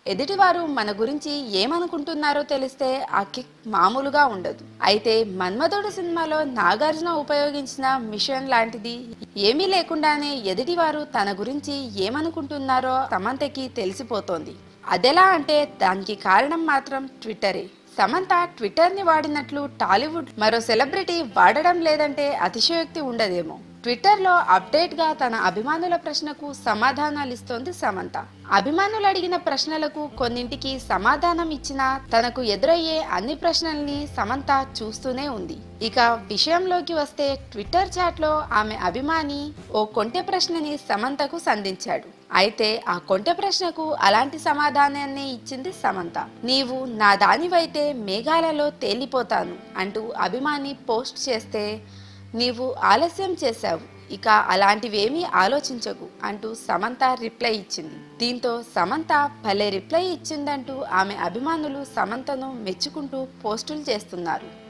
ఎదుటివారు మన గురించి ఏమనుకుంటున్నారో తెలిస్తే ఆ కిక్ మామూలుగా ఉండదు అయితే మన్మధుడు సినిమాలో నాగార్జున ఉపయోగించిన మిషన్ లాంటిది ఏమీ లేకుండానే ఎదుటివారు తన గురించి ఏమనుకుంటున్నారో సమంతకి తెలిసిపోతోంది అదెలా అంటే దానికి కారణం మాత్రం ట్విట్టరే సమంత ట్విట్టర్ని వాడినట్లు టాలీవుడ్ మరో సెలబ్రిటీ వాడడం లేదంటే అతిశయోక్తి ఉండదేమో ట్విట్టర్లో అప్డేట్గా తన అభిమానుల ప్రశ్నకు సమాధానాలు ఇస్తోంది సమంత అభిమానులు అడిగిన ప్రశ్నలకు కొన్నింటికి సమాధానం ఇచ్చినా తనకు ఎదురయ్యే అన్ని ప్రశ్నల్ని సమంత చూస్తూనే ఉంది ఇక విషయంలోకి వస్తే ట్విట్టర్ చాట్లో ఆమె అభిమాని ఓ కొంటె ప్రశ్నని సమంతకు సంధించాడు అయితే ఆ కొంటె ప్రశ్నకు అలాంటి సమాధానాన్ని ఇచ్చింది సమంత నీవు నా దానివైతే మేఘాలలో తేలిపోతాను అంటూ అభిమాని పోస్ట్ చేస్తే నీవు ఆలస్యం చేశావు ఇక అలాంటివేమీ ఆలోచించకు అంటూ సమంత రిప్లై ఇచ్చింది దీంతో సమంత భలే రిప్లై ఇచ్చిందంటూ ఆమె అభిమానులు సమంతను మెచ్చుకుంటూ పోస్టులు చేస్తున్నారు